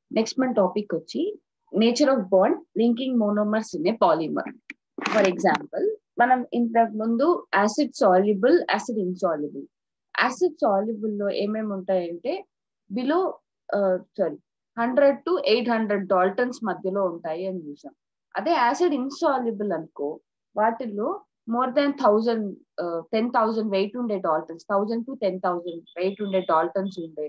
Next మన topic వచ్చి nature of bond linking monomers in a polymer for example మనం ఇంతకు ముందు acid soluble acid insoluble acid soluble లో ఏమేమి ఉంటాయంటే below sorry hundred to eight hundred daltons మధ్యలో ఉంటాయి అని చూసాం అదే యాసిడ్ ఇన్సాల్యుబుల్ అనుకో వాటిల్లో more than thousand ten thousand weight ఉండే daltons thousand to ten thousand weight ఉండే డాల్టన్స్ ఉండే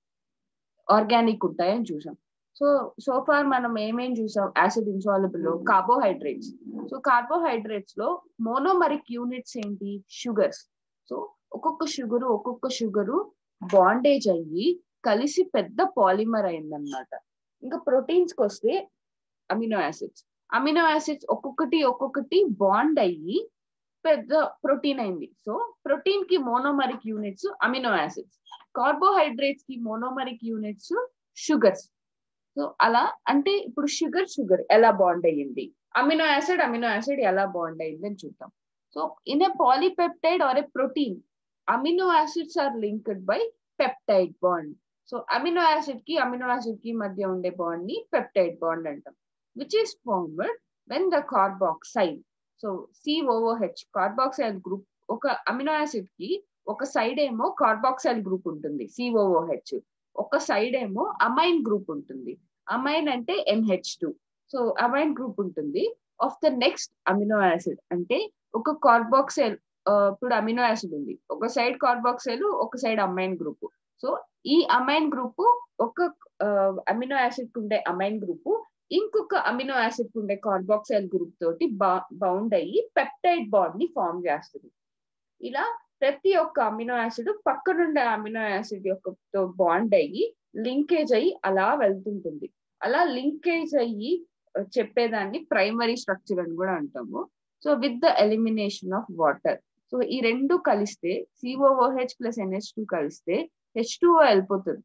ఆర్గానిక్ ఉంటాయని చూసాం సో సో ఫార్ మనం ఏమేం చూసాం యాసిడ్ ఇన్సాల్యుబుల్ లో కార్బోహైడ్రేట్స్ సో కార్బోహైడ్రేట్స్ లో మోనోమరిక్ యూనిట్స్ ఏంటి షుగర్స్ సో ఒక్కొక్క షుగరు ఒక్కొక్క షుగరు బాండేజ్ అయ్యి కలిసి పెద్ద పాలిమర్ అయిందనమాట ఇంకా ప్రోటీన్స్ కి వస్తే అమినో యాసిడ్స్ అమినో యాసిడ్స్ ఒక్కొక్కటి ఒక్కొక్కటి బాండ్ అయ్యి పెద్ద ప్రోటీన్ అయింది సో ప్రోటీన్ కి monomeric units amino acids carbohydrates కి మోనోమరిక్ యూనిట్స్ షుగర్స్ సో అలా అంటే ఇప్పుడు షుగర్ షుగర్ ఎలా బాండ్ అయ్యింది అమినో యాసిడ్ అమినో యాసిడ్ ఎలా బాండ్ అయింది అని చూద్దాం so in a polypeptide or a protein amino acids are linked by peptide bond so amino acid కి అమినో యాసిడ్ కి మధ్య ఉండే బాండ్ ని పెప్టైడ్ బాండ్ అంటాం which is formed when the carboxyl so COOH carboxyl group ఒక amino acid కి ఒక side ఏమో కార్బాక్సైల్ గ్రూప్ ఉంటుంది సిఓఓహెచ్ ఒక సైడ్ ఏమో అమైన్ గ్రూప్ ఉంటుంది అమైన్ అంటే N H two so amine group ఉంటుంది of the next amino acid అంటే ఒక కార్బాక్సైల్ ఇప్పుడు అమినో యాసిడ్ ఉంది ఒక సైడ్ కార్బాక్సైల్ ఒక సైడ్ అమైన్ గ్రూప్ సో ఈ అమైన్ గ్రూప్ ఒక అమినో యాసిడ్ ఉండే అమైన్ గ్రూప్ ఇంకొక అమినో యాసిడ్ ఉండే కార్బాక్సైల్ గ్రూప్ తోటి బౌండ్ అయ్యి పెప్టైడ్ బాండ్ ని ఫామ్ చేస్తుంది ఇలా ప్రతి ఒక్క అమినో యాసిడ్ పక్కనుండే అమినో యాసిడ్ యొక్క బాండ్ అయ్యి లింకేజ్ అయ్యి అలా వెళ్తుంటుంది అలా లింకేజ్ అయ్యి చెప్పేదాన్ని ప్రైమరీ స్ట్రక్చర్ అని కూడా అంటాము so with the elimination of water so ఈ రెండు కలిస్తే సిఓఓహెచ్ ప్లస్ ఎన్హెచ్ టూ కలిస్తే హెచ్ టూ వెళ్ళిపోతుంది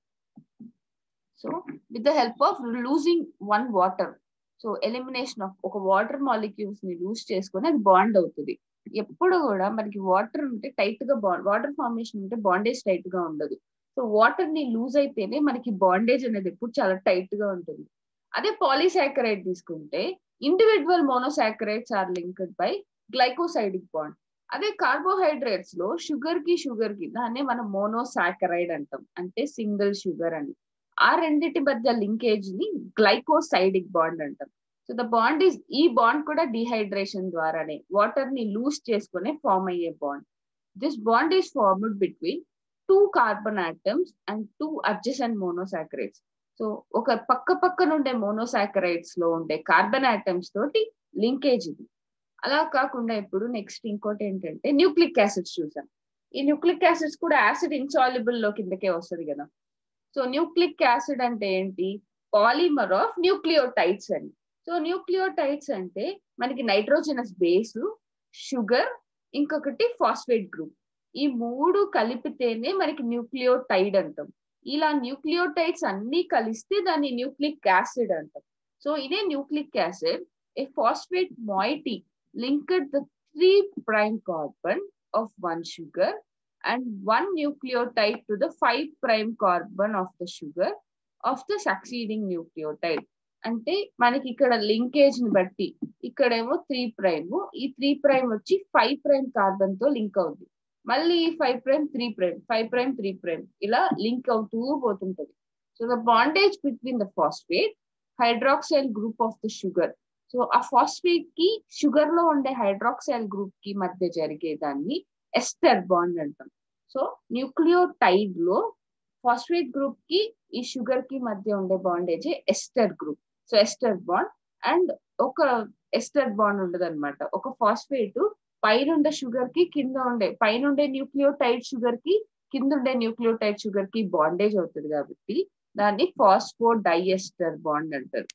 so with the help of losing one water so elimination of ఒక వాటర్ మాలిక్యూల్స్ ని లూజ్ చేసుకొని అది బాండ్ అవుతుంది ఎప్పుడు కూడా మనకి వాటర్ ఉంటే టైట్ గా బాండ్ వాటర్ ఫార్మేషన్ ఉంటే బాండేజ్ టైట్ గా ఉండదు సో వాటర్ ని లూజ్ అయితేనే మనకి బాండేజ్ అనేది ఎప్పుడు చాలా టైట్ గా ఉంటుంది అదే పాలీసాకరైడ్ తీసుకుంటే individual monosaccharides are linked by glycosidic bond అదే కార్బోహైడ్రేట్స్ లో షుగర్ కి షుగర్ కి దాన్నే మనం మోనోసాకరైడ్ అంటాం అంటే సింగిల్ షుగర్ అని ఆ రెండింటి మధ్య లింకేజ్ ని గ్లైకోసైడిక్ బాండ్ అంటాం సో ద బాండ్ ఈస్ ఈ బాండ్ కూడా డిహైడ్రేషన్ ద్వారానే వాటర్ ని లూజ్ చేసుకునే ఫామ్ అయ్యే bond this bond is formed between two carbon atoms and two adjacent monosaccharides so ఒక పక్క పక్క నుండే మోనోసాకరైడ్స్ లో ఉండే కార్బన్ ఆటమ్స్ తోటి లింకేజ్ ఇది అలా కాకుండా ఇప్పుడు నెక్స్ట్ ఇంకోటి ఏంటంటే న్యూక్లిక్ యాసిడ్స్ చూసాం ఈ న్యూక్లిక్ యాసిడ్స్ కూడా యాసిడ్ ఇన్సాల్యుబుల్ లో కిందకే వస్తుంది కదా సో న్యూక్లిక్ యాసిడ్ అంటే ఏంటి పాలిమర్ ఆఫ్ న్యూక్లియోటైడ్స్ అని సో న్యూక్లియోటైడ్స్ అంటే మనకి నైట్రోజనస్ బేస్ షుగర్ ఇంకొకటి ఫాస్ఫేట్ గ్రూప్ ఈ మూడు కలిపితేనే మనకి న్యూక్లియోటైడ్ అంటాం ఇలా న్యూక్లియోటైడ్స్ అన్ని కలిస్తే దాన్ని న్యూక్లిక్ యాసిడ్ అంటాం సో ఇదే nucleic acid a phosphate moiety linked the three prime carbon of one sugar and one nucleotide to the five prime carbon of the sugar of the succeeding nucleotide అంటే మనకి ఇక్కడ లింకేజ్ ని బట్టి ఇక్కడేమో three prime ఈ three prime వచ్చి five prime carbon తో లింక్ అవుతుంది మళ్ళీ ఈ five prime three prime five prime three prime ఇలా లింక్ అవుతూ పోతుంటది so the bondage between the phosphate hydroxyl group of the sugar so ఆ ఫాస్ఫేట్ కి షుగర్ లో ఉండే హైడ్రాక్సైల్ గ్రూప్ కి మధ్య జరిగేదాన్ని ఎస్టర్ బాండ్ అంటాం సో న్యూక్లియోటైడ్ లో ఫాస్ఫేట్ గ్రూప్ కి ఈ షుగర్ కి మధ్య ఉండే bondage ester group so ester bond and ఒక ఎస్టర్ బాండ్ ఉండదు అనమాట ఒక ఫాస్ఫేట్ పైన ఉండే షుగర్ కి కింద ఉండే పైన ఉండే న్యూక్లియోటైడ్ షుగర్ కి కింద ఉండే న్యూక్లియోటైడ్ షుగర్ కి బాండేజ్ అవుతుంది కాబట్టి దాన్ని ఫాస్ఫో డైఎస్టర్ బాండ్ అంటారు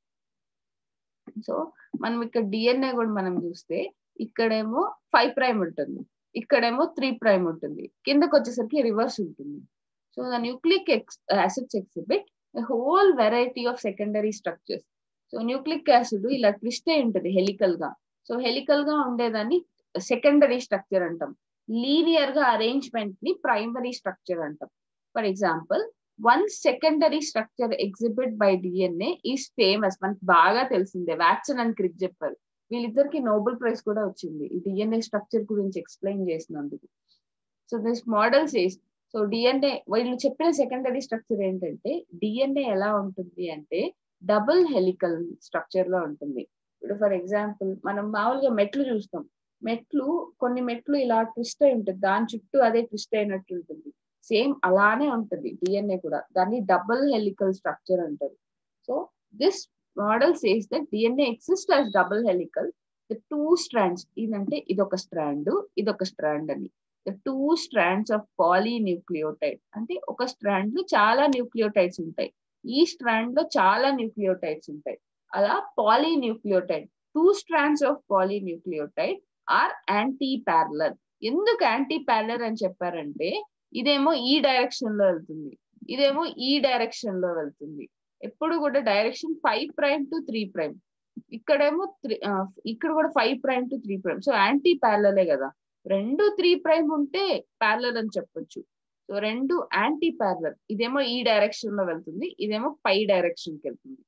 సో మనం ఇక్కడ డిఎన్ఏ కూడా మనం చూస్తే ఇక్కడేమో ఫైవ్ ప్రైమ్ ఉంటుంది ఇక్కడేమో త్రీ ప్రైమ్ ఉంటుంది కిందకి వచ్చేసరికి రివర్స్ ఉంటుంది so the nucleic acids exhibit whole variety of secondary structures so nucleic acid ఇలా ట్విస్ట్ అయి ఉంటుంది హెలికల్ గా సో హెలికల్ గా ఉండేదాన్ని సెకండరీ స్ట్రక్చర్ అంటాం లీనియర్ గా అరేంజ్మెంట్ ని ప్రైమరీ స్ట్రక్చర్ అంటాం for example one secondary structure exhibit by DNA is famous మనకి బాగా తెలిసిందే వ్యాక్సిన్ అని క్రిక్ చెప్పారు వీళ్ళిద్దరికి నోబెల్ ప్రైజ్ కూడా వచ్చింది ఈ డిఎన్ఏ స్ట్రక్చర్ గురించి ఎక్స్ప్లెయిన్ చేసినందుకు so this model says so DNA వీళ్ళు చెప్పిన సెకండరీ స్ట్రక్చర్ ఏంటంటే డిఎన్ఏ ఎలా ఉంటుంది అంటే డబుల్ హెలికల్ స్ట్రక్చర్ లో ఉంటుంది ఇప్పుడు ఫర్ ఎగ్జాంపుల్ మనం మామూలుగా మెట్లు చూస్తాం మెట్లు కొన్ని మెట్లు ఇలా ట్విస్ట్ అయి ఉంటుంది దాని చుట్టూ అదే ట్విస్ట్ అయినట్టు ఉంటుంది సేమ్ అలానే ఉంటుంది డిఎన్ఏ కూడా దాన్ని డబుల్ హెలికల్ స్ట్రక్చర్ అంటారు so this model says that DNA exist as double helical the two strands ఇదంటే ఇదొక స్ట్రాండ్ ఇదొక స్ట్రాండ్ అని the two strands of polynucleotide అంటే ఒక స్ట్రాండ్ లో చాలా న్యూక్లియోటైడ్స్ ఉంటాయి ఈ స్ట్రాండ్ లో చాలా న్యూక్లియోటైడ్స్ ఉంటాయి అలా polynucleotide two strands of polynucleotide are anti parallel ఎందుకు యాంటీ ప్యారలర్ అని చెప్పారంటే ఇదేమో ఈ డైరెక్షన్ లో వెళ్తుంది ఇదేమో ఈ డైరెక్షన్ లో వెళ్తుంది ఎప్పుడు కూడా direction five prime to three prime ఇక్కడేమో త్రీ ఇక్కడ కూడా five prime to three prime so anti parallel కదా రెండు త్రీ ప్రైమ్ ఉంటే ప్యారలర్ అని చెప్పొచ్చు సో రెండు యాంటీ ప్యారలర్ ఇదేమో ఈ డైరెక్షన్ లో వెళ్తుంది ఇదేమో పై డైరెక్షన్ కి వెళ్తుంది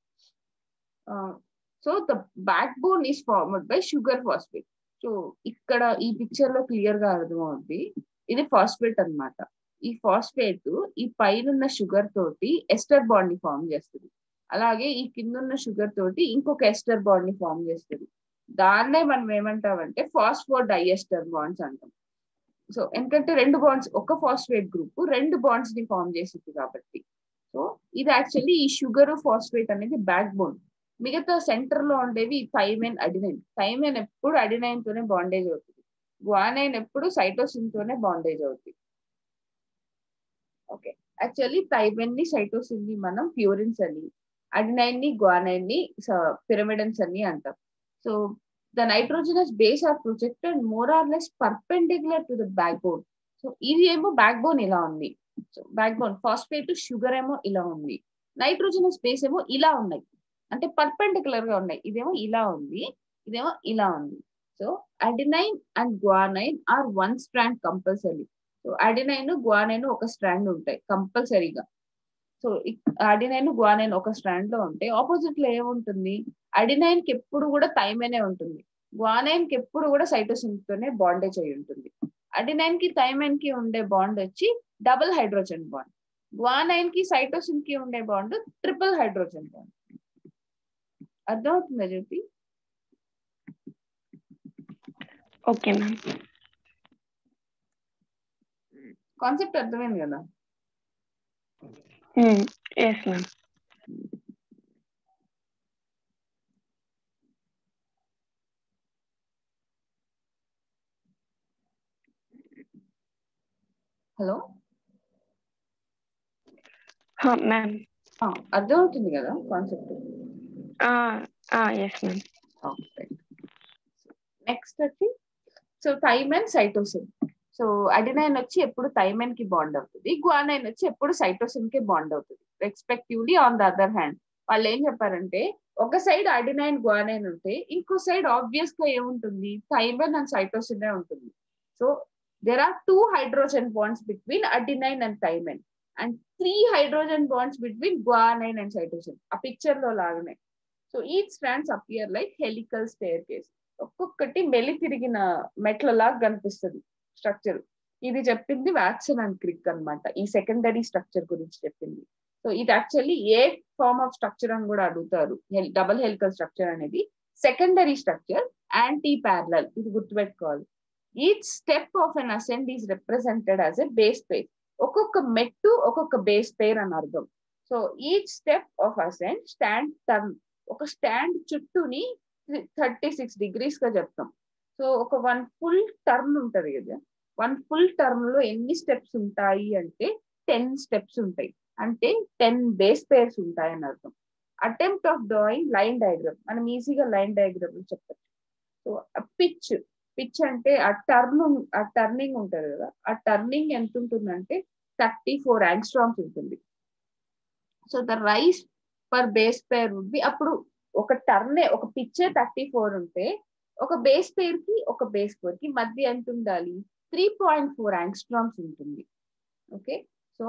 so the backbone is formed by sugar phosphate so ఇక్కడ ఈ పిక్చర్ లో క్లియర్ గా అర్థమవుతుంది ఇది ఫాస్ఫేట్ అనమాట ఈ ఫాస్ఫేట్ ఈ పైన షుగర్ తోటి ఎస్టర్ బాండ్ ని ఫామ్ చేస్తుంది అలాగే ఈ కింద ఉన్న షుగర్ తోటి ఇంకొక ఎస్టర్ బాండ్ ని ఫామ్ చేస్తుంది దాన్నే మనం ఏమంటామంటే ఫాస్ఫో డైఎస్టర్ బాండ్స్ అంటాం సో ఎందుకంటే రెండు బాండ్స్ ఒక ఫాస్ఫేట్ గ్రూప్ రెండు బాండ్స్ ని ఫామ్ చేసింది కాబట్టి సో ఇది యాక్చువల్లీ ఈ షుగర్ ఫాస్ఫేట్ అనేది బ్యాక్ బోన్ మిగతా సెంటర్ లో ఉండేవి థైమెన్ అడినైన్ థైమెన్ ఎప్పుడు అడినైన్ తోనే బాండేజ్ అవుతుంది గ్వానైన్ ఎప్పుడు సైటోసిన్ తోనే బాండేజ్ అవుతుంది ఓకే యాక్చువల్లీ థైమెన్ ని సైటోసిన్ ని మనం ప్యూరిన్స్ అని అడినైన్ ని గ్వానైన్ ని పిరమిడన్స్ అని అంటాం so the nitrogenous base are projected more or less perpendicular to the backbone so ఇది ఏమో బ్యాక్ బోన్ ఇలా ఉంది so backbone phosphate sugar ఏమో ఇలా ఉంది నైట్రోజనస్ బేస్ ఏమో ఇలా ఉన్నాయి అంటే పర్పెండిక్యులర్ గా ఉన్నాయి ఇదేమో ఇలా ఉంది ఇదేమో ఇలా ఉంది so adenine and guanine are one strand compulsory so adenine guanine ఒక స్ట్రాండ్ ఉంటాయి కంపల్సరీగా సో అడినైన్ గ్వానైన్ ఒక స్ట్రాండ్ లో ఉంటే ఆపోజిట్ లో ఏముంటుంది అడినైన్ కి ఎప్పుడు కూడా థైమెనే ఉంటుంది గ్వానైన్ కి ఎప్పుడు కూడా సైటోసిన్ తోనే బాండేజ్ అయి ఉంటుంది అడినైన్ కి థైమెన్ కి ఉండే బాండ్ వచ్చి డబుల్ హైడ్రోజన్ బాండ్ గ్వానైన్ కి సైటోసిన్ కి ఉండే బాండ్ ట్రిపుల్ హైడ్రోజన్ బాండ్ అర్థమవుతుందా జ్యోతి ఓకే మ్యామ్ కాన్సెప్ట్ అర్థమైంది కదా ఎస్ మ్యామ్ హలో మ్యామ్ అర్థమవుతుంది కదా కాన్సెప్ట్ ఎస్ మ్యామ్ నెక్స్ట్ వచ్చి so thymine cytosine so adenine వచ్చి ఎప్పుడు థైమెన్ కి బాండ్ అవుతుంది గ్వానైన్ వచ్చి ఎప్పుడు సైటోసిన్ కి బాండ్ అవుతుంది respectively on the other hand వాళ్ళు ఏం చెప్పారంటే ఒక సైడ్ అడినైన్ గ్వానైన్ ఉంటే ఇంకో సైడ్ ఆబ్వియస్ గా ఏముంటుంది థైమెన్ అండ్ సైటోసిన్ ఉంటుంది so there are two hydrogen bonds between adenine and thymine and three hydrogen bonds between guanine and cytosine ఆ పిక్చర్ లో లాగానే so each strands appear like helical staircase ఒక్కొక్కటి మెలి తిరిగిన మెట్లలాగా కనిపిస్తుంది స్ట్రక్చర్ ఇది చెప్పింది వ్యాక్సిన్ అండ్ క్రిక్ అనమాట ఈ సెకండరీ స్ట్రక్చర్ గురించి చెప్పింది సో ఇది యాక్చువల్లీ ఏ ఫార్మ్ ఆఫ్ స్ట్రక్చర్ అని కూడా అడుగుతారు డబుల్ హెలికల్ స్ట్రక్చర్ అనేది సెకండరీ స్ట్రక్చర్ యాంటీ ప్యారలల్ ఇది గుర్తుపెట్టుకోవాలి each step of an ascend is represented as a base pair ఒక్కొక్క మెట్టు ఒక్కొక్క బేస్ పేర్ అని అర్థం so each step of ascend stand turn ఒక స్టాండ్ చుట్టూని థర్టీ సిక్స్ డిగ్రీస్ గా చెప్తాం సో ఒక వన్ ఫుల్ టర్మ్ ఉంటది కదా వన్ ఫుల్ టర్మ్ లో ఎన్ని స్టెప్స్ ఉంటాయి అంటే టెన్ స్టెప్స్ ఉంటాయి అంటే టెన్ బేస్ పేర్స్ ఉంటాయి అని అర్థం attempt of drawing line diagram మనం ఈజీగా లైన్ డయాగ్రామ్ చెప్పచ్చు సో పిచ్ పిచ్ అంటే ఆ టర్న్ ఆ టర్నింగ్ ఉంటది కదా ఆ టర్నింగ్ ఎంత ఉంటుందంటే థర్టీ ఫోర్ యాంగ్స్ట్రామ్స్ ఉంటుంది so the rise per base pair would be అప్పుడు ఒక టర్నే ఒక పిచ్చే థర్టీ ఫోర్ ఉంటే ఒక బేస్ పేర్ కి ఒక బేస్ పేర్ కి మధ్య ఎంత ఉండాలి త్రీ పాయింట్ ఫోర్ యాంగ్స్ట్రామ్స్ ఉంటుంది ఓకే సో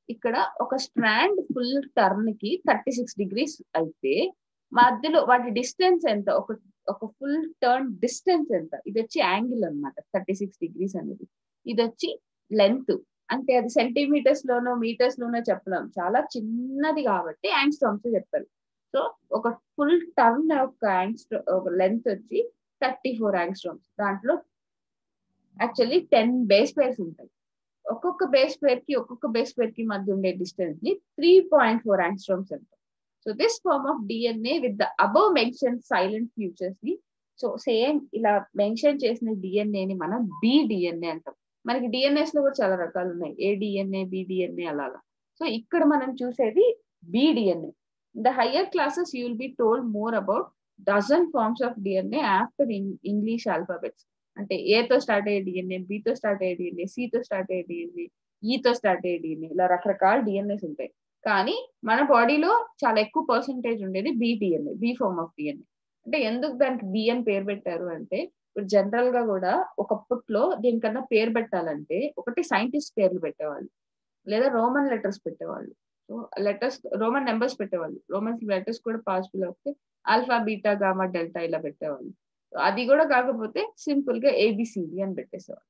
ఇక్కడ ఒక స్ట్రాండ్ ఫుల్ టర్న్ కి థర్టీ సిక్స్ డిగ్రీస్ అయితే మధ్యలో వాటి డిస్టెన్స్ ఎంత ఒక ఒక ఫుల్ టర్న్ డిస్టెన్స్ ఎంత ఇది వచ్చి యాంగిల్ అన్నమాట థర్టీ సిక్స్ డిగ్రీస్ అనేది ఇది వచ్చి లెంత్ అంటే అది సెంటీమీటర్స్ లోనో మీటర్స్ లోనో చెప్పలేం చాలా చిన్నది కాబట్టి యాంగ్స్ట్రామ్స్ చెప్తారు సో ఒక ఫుల్ టర్న్ యొక్క యాంగ్స్ట్రో ఒక లెంత్ వచ్చి థర్టీ ఫోర్ యాంగ్స్ట్రామ్స్ దాంట్లో యాక్చువల్లీ టెన్ బేస్ పేర్స్ ఉంటాయి ఒక్కొక్క బేస్ పేర్ కి ఒక్కొక్క బేస్ పేర్ కి మధ్య ఉండే డిస్టెన్స్ ని త్రీ పాయింట్ ఫోర్ యాంగ్స్ట్రామ్స్ అంటాం so this form of DNA with the above mention salient features ని సో సేమ్ ఇలా మెన్షన్ చేసిన డిఎన్ఏ ని మనం బి డిఎన్ఏ అంటాం మనకి డిఎన్ఎస్ లో కూడా చాలా రకాలు ఉన్నాయి ఏ డిఎన్ఏ బి డిఎన్ఏ అలాగా సో ఇక్కడ మనం చూసేది B DNA the higher classes you will be told more about dozen forms of DNA after English alphabets అంటే ఏతో స్టార్ట్ అయ్యే డిఎన్ఏ బితో స్టార్ట్ అయ్యే డిఎన్ఏ సితో స్టార్ట్ అయ్యే డిఎన్ఏ ఈతో స్టార్ట్ అయ్యే డిఎన్ఏ ఇలా రకరకాల డిఎన్ఏస్ ఉంటాయి కానీ మన బాడీలో చాలా ఎక్కువ పర్సంటేజ్ ఉండేది B DNA B form of DNA అంటే ఎందుకు దానికి బి అని పేరు పెట్టారు అంటే ఇప్పుడు జనరల్ గా కూడా ఒకప్పట్లో దీనికన్నా పేరు పెట్టాలంటే ఒకటి సైంటిస్ట్ పేర్లు పెట్టేవాళ్ళు లేదా రోమన్ లెటర్స్ పెట్టేవాళ్ళు సో లెటర్స్ రోమన్ నెంబర్స్ పెట్టేవాళ్ళు రోమన్ లెటర్స్ కూడా పాసిబుల్ అవుతే ఆల్ఫా బీటా గామా డెల్టా ఇలా పెట్టేవాళ్ళు అది కూడా కాకపోతే సింపుల్ గా ఏబిసిడి అని పెట్టేసేవాళ్ళు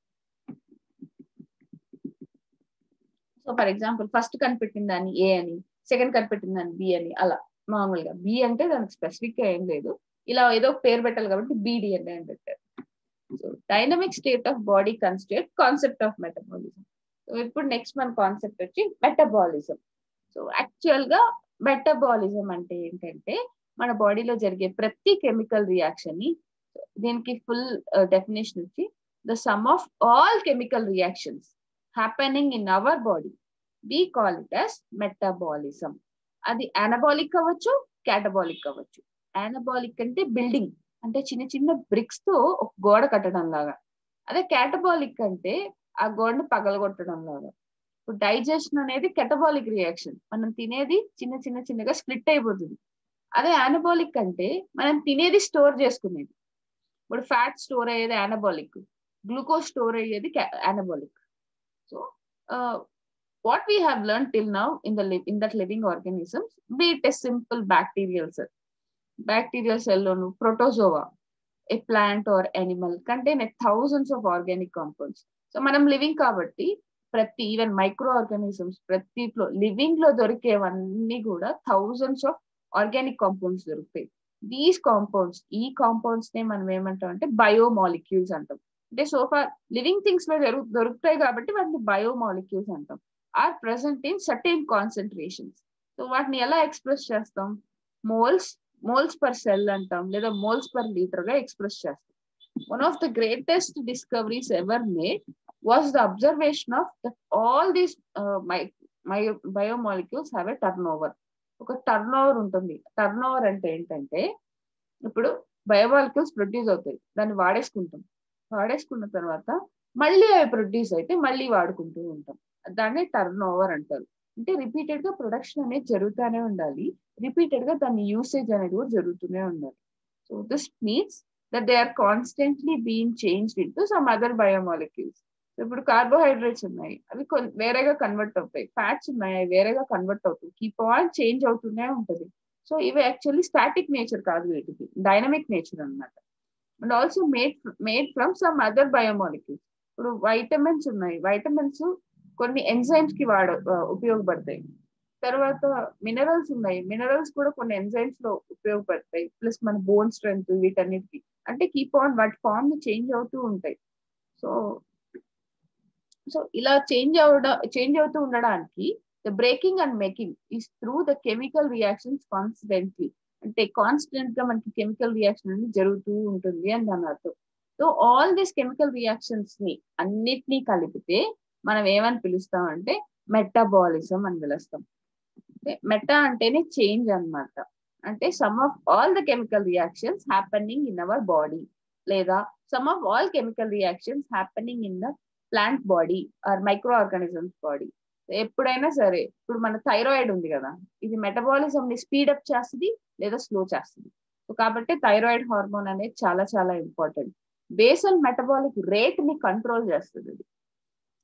సో ఫర్ ఎగ్జాంపుల్ ఫస్ట్ కనిపెట్టిన దాన్ని ఏ అని సెకండ్ కనిపెట్టిన దాన్ని బి అని అలా మామూలుగా బి అంటే దానికి స్పెసిఫిక్ గా ఏం లేదు ఇలా ఏదో పేరు పెట్టాలి కాబట్టి బిడిఎన్ఏ అని పెట్టారు so dynamic state of body constant concept of metabolism so ఇప్పుడు నెక్స్ట్ మన కాన్సెప్ట్ వచ్చి మెటబాలిజం సో యాక్చువల్ గా మెటబాలిజం అంటే ఏంటంటే మన బాడీలో జరిగే ప్రతి కెమికల్ రియాక్షన్ ని దీనికి ఫుల్ డెఫినేషన్ వచ్చి the sum of all chemical reactions happening in our body we call it as metabolism అది అనబాలిక్ అవ్వచ్చు క్యాటబాలిక్ అవ్వచ్చు అనబాలిక్ అంటే బిల్డింగ్ అంటే చిన్న చిన్న బ్రిక్స్ తో ఒక గోడ కట్టడం లాగా అదే క్యాటబాలిక్ అంటే ఆ గోడని పగలగొట్టడం లాగా ఇప్పుడు డైజెషన్ అనేది కెటబాలిక్ రియాక్షన్ మనం తినేది చిన్న చిన్న చిన్నగా స్ప్లిట్ అయిపోతుంది అదే అనబాలిక్ అంటే మనం తినేది స్టోర్ చేసుకునేది ఇప్పుడు ఫ్యాట్ స్టోర్ అయ్యేది అనబాలిక్ గ్లూకోజ్ స్టోర్ అయ్యేది anabolic so what we have learn till now in the in that living organisms be it a simple bacterial cell bacterial సెల్లోను protozoa a plant or animal contain thousands of organic compounds so మనం living కాబట్టి ప్రతి even microorganisms ప్రతిలో living లో దొరికేవన్నీ కూడా thousands of organic compounds దొరుకుతాయి these compounds ఈ కాంపౌండ్స్ నే మనం ఏమంటాం అంటే బయోమాలిక్యూల్స్ అంటాం అంటే సోఫా లివింగ్ థింగ్స్ లో జరుగు దొరుకుతాయి కాబట్టి వాటిని బయోమాలిక్యూల్స్ అంటాం are present in certain concentrations so వాటిని ఎలా ఎక్స్ప్రెస్ చేస్తాం మోల్స్ మోల్స్ పర్ సెల్ అంటాం లేదా మోల్స్ పర్ లీటర్ గా ఎక్స్ప్రెస్ చేస్తాం one of the greatest discoveries ever made was the observation of that all these biomolecules have a turnover ఒక turnover ఉంటుంది turnover అంటే ఏంటంటే ఇప్పుడు biomolecules produce అవుతాయి దాన్ని వాడేసుకుంటాం వాడేసుకున్న తర్వాత మళ్ళీ అవి ప్రొడ్యూస్ అయితే మళ్ళీ వాడుకుంటూ ఉంటాం దాన్ని టర్న్ ఓవర్ అంటారు అంటే రిపీటెడ్ గా ప్రొడక్షన్ అనేది జరుగుతూనే ఉండాలి రిపీటెడ్ గా దాని యూసేజ్ అనేది కూడా జరుగుతూనే ఉండాలి so this means that they are constantly being changed into some other biomolecules ఇప్పుడు కార్బోహైడ్రేట్స్ ఉన్నాయి అవి వేరేగా కన్వర్ట్ అవుతాయి ఫ్యాట్స్ ఉన్నాయి అవి వేరేగా కన్వర్ట్ అవుతాయి కీప్ ఆన్ చేంజ్ అవుతూనే ఉంటుంది సో ఇవి యాక్చువల్లీ స్టాటిక్ నేచర్ కాదు వీటికి డైనమిక్ నేచర్ అనమాట and also made made from some other biomolecules ఇప్పుడు వైటమిన్స్ ఉన్నాయి వైటమిన్స్ కొన్ని ఎంజైమ్స్ కి వాడ ఉపయోగపడతాయి తర్వాత మినరల్స్ ఉన్నాయి మినరల్స్ కూడా కొన్ని ఎంజైమ్స్ లో ఉపయోగపడతాయి ప్లస్ మన బోన్ స్ట్రెంగ్త్ వీటన్నిటికి అంటే కీప్ ఆన్ వాటి ఫామ్ ని చేంజ్ అవుతూ ఉంటాయి సో సో ఇలా చేంజ్ అవడం చేంజ్ అవుతూ ఉండడానికి the breaking and making is through the chemical reactions constantly అంటే కాన్స్టెంట్ గా మనకి కెమికల్ రియాక్షన్ అనేది జరుగుతూ ఉంటుంది అని దాని అర్థం so all these chemical reactions ని అన్నిటినీ కలిపితే మనం ఏమని పిలుస్తాం అంటే మెటాబాలిజం అని పిలుస్తాం మెటా అంటేనే చేంజ్ అనమాట అంటే sum of all the chemical reactions happening in our body లేదా sum of all chemical reactions happening in the plant body or microorganisms body ఎప్పుడైనా సరే ఇప్పుడు మన థైరాయిడ్ ఉంది కదా ఇది మెటబాలిజం ని స్పీడప్ చేస్తుంది లేదా స్లో చేస్తుంది సో కాబట్టి థైరాయిడ్ హార్మోన్ అనేది చాలా చాలా ఇంపార్టెంట్ బేసల్ మెటబాలిక్ రేట్ ని కంట్రోల్ చేస్తుంది ఇది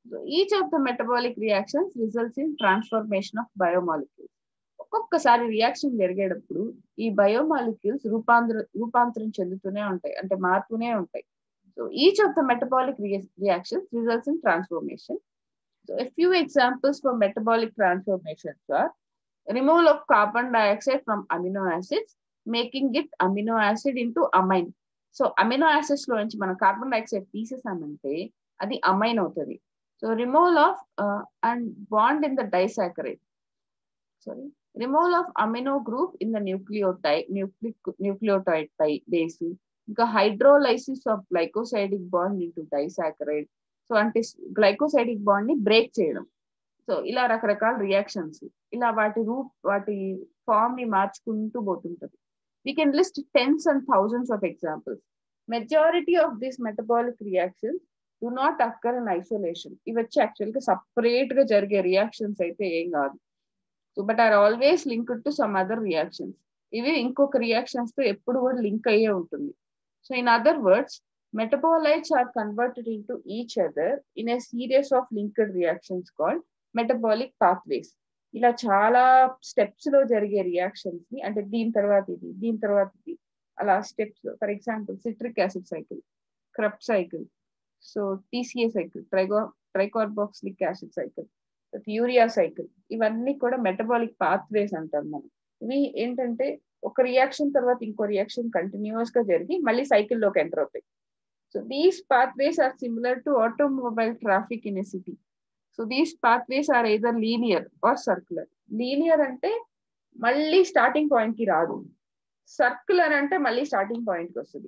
So each of the metabolic reactions results in transformation of biomolecules. ఒక్కొక్కసారి రియాక్షన్ జరిగేటప్పుడు ఈ బయోమాలిక్యూల్స్ రూపాంతర రూపాంతరం చెందుతూనే ఉంటాయి అంటే మారుతూనే ఉంటాయి so each of the metabolic reactions results in transformation so a few examples for metabolic transformations are removal of carbon dioxide from amino acids making it amino acid into amine so amino acids లో నుంచి మనం carbon dioxide తీసేసామంటే అది amine అవుతుంది so removal of and bond in the disaccharide sorry removal of amino group in the nucleotide nucleic nucleotide base ఇంకా hydrolysis of glycosidic bond into disaccharide so అంటే glycosidic bond ని break చేయడం సో ఇలా రకరకాల రియాక్షన్స్ ఇలా వాటి రూప్ వాటి ఫామ్ ని మార్చుకుంటూ పోతుంటది we can list tens and thousands of examples majority of these metabolic reactions do not occur in isolation ఇవి వచ్చి యాక్చువల్ గా సపరేట్ గా జరిగే రియాక్షన్స్ అయితే ఏం కాదు so but are always linked to some other reactions ఇవి ఇంకొక రియాక్షన్స్ తో ఎప్పుడు కూడా లింక్ అయ్యే ఉంటుంది so in other words metabolites are converted into each other in a series of linked reactions called metabolic pathways ఇలా చాలా steps లో జరిగే రియాక్షన్స్ ని అంటే దీని తర్వాత ఇది దీని తర్వాత ఇది అలా steps for example citric acid cycle Krebs cycle so TCA cycle ట్రైగో tricarboxylic acid cycle urea cycle ఇవన్నీ కూడా మెటబాలిక్ పాత్వేస్ అంటాం మనం ఇవి ఏంటంటే ఒక రియాక్షన్ తర్వాత ఇంకో రియాక్షన్ కంటిన్యూస్ గా జరిగి మళ్ళీ సైకిల్లోకి ఎంటర్ అవుతాయి so these pathways are similar to automobile traffic in a city so these pathways are either linear or circular linear అంటే మళ్ళీ స్టార్టింగ్ పాయింట్ కి రాదు సర్క్యులర్ అంటే మళ్ళీ స్టార్టింగ్ పాయింట్ కి వస్తుంది